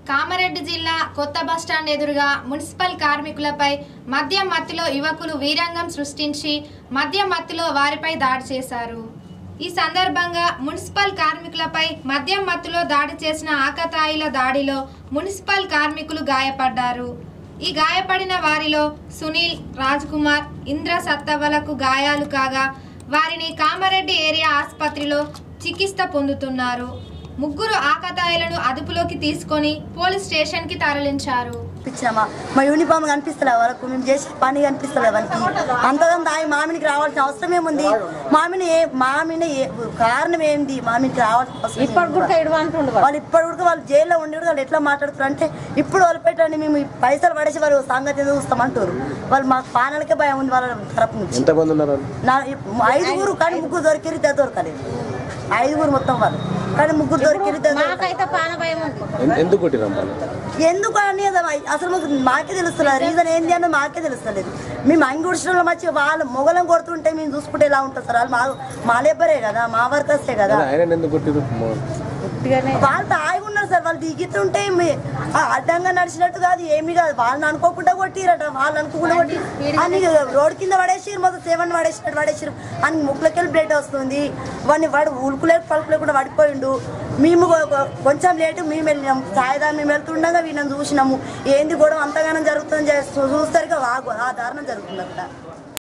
కామారెడ్డి జిల్లా కొత్త బస్టాండ్ ఎదురుగా మున్సిపల్ కార్మికులపై మద్యం మత్తులో యువకులు వీరంగం సృష్టించి మద్యం మత్తులో వారిపై దాడి చేశారు ఈ సందర్భంగా మున్సిపల్ కార్మికులపై మద్యం మత్తులో దాడి చేసిన ఆకతాయిల దాడిలో మున్సిపల్ కార్మికులు గాయపడ్డారు ఈ గాయపడిన వారిలో సునీల్ రాజ్ కుమార్ ఇంద్ర సత్తవ్వలకు గాయాలు కాగా వారిని కామారెడ్డి ఏరియా ఆసుపత్రిలో చికిత్స పొందుతున్నారు ముగ్గురు ఆకతాయిలను అదుపులోకి తీసుకొని పోలీస్ స్టేషన్కి తరలించారు ఇచ్చామా మా యూనిఫామ్ కనిపిస్తలే వాళ్ళకు మేము చేసే పని కనిపిస్తలే వాళ్ళకి అంతగా దాయి మామిడికి రావాల్సిన అవసరం ఏముంది మామిని ఏ మామిని ఏ కారణం ఏంది మామిడికి రావాల్సిన అవసరం ఇప్పుడు ఏముంది? కూడా ఇడవంటుండు వాడు. వాళ్ళు ఇప్పటి వరకు వాళ్ళు జైల్లో ఉండి కూడా వాళ్ళు ఎట్లా మాట్లాడుతారు అంటే ఇప్పుడు వాళ్ళు పెట్టండి మేము ఈ పైసలు పడేసి వాళ్ళు సంగతి ఏదో చూస్తామంటారు వాళ్ళు మాకు పానాలకే భయం ఉంది వాళ్ళ తరపు నుంచి ఎంతమంది ఉన్నారు వాళ్ళు? నా ఐదుగురు కానీ ముగ్గురు దొరికిరి ఇద్దరు దొరకలేదు ఐదుగురు మొత్తం వాళ్ళు కానీ ముగ్గురు దొరికిరి ఇద్దరు దొరకలేదు. మాకైతే పాన భయం ఉంది ఎన్- ఎందుకు కొట్టిరా వాళ్ళు ఎందుకు అని అసలు మాకు మాకే తెలుస్తలేదు రీజన్ ఏంది అన్నది మాకే తెలుస్తలేదు మేము అంగుడిచడంలో మంచి వాళ్ళు మొగలం కొడుతుంటే మేము చూసుకుంటే ఎలా ఉంటుంది సార్ వాళ్ళు మా మా లేబరే కదా మా వర్కర్సే కదా ఆయన ఎందుకు కొట్టిరు ఉట్టిగానే వాళ్ళు తాగి ఉన్నారు సార్ వాళ్ళు దిగుతుంటే మీ- ఆ అడ్డంగా నడిచినట్టు కాదు ఏమి కాదు వాళ్ళని అనుకోకుండా కొట్టిరట వాళ్ళు అనుకోకుండా కొట్టి అని రోడ్ కింద పడేసిరు మొత్తం సేవన్ పడేసినట్టు పడేసిరు అని ముక్కులకెళ్ళి బ్లడ్ వస్తుంది వాడిని వాడు ఉలుకులే పలుకు లేకుండా పడిపోయిండు మేము కొ- కొ- కొంచెం లేటు మేము వెళ్ళినాం సాయదా మేము వెళ్తుండగా వీళ్ళని చూసినాము ఏంది గొడవ అంతగానం జరుగుతుంది చూస్తారు ఆ దారుణం జరుగుతుంది అక్కడ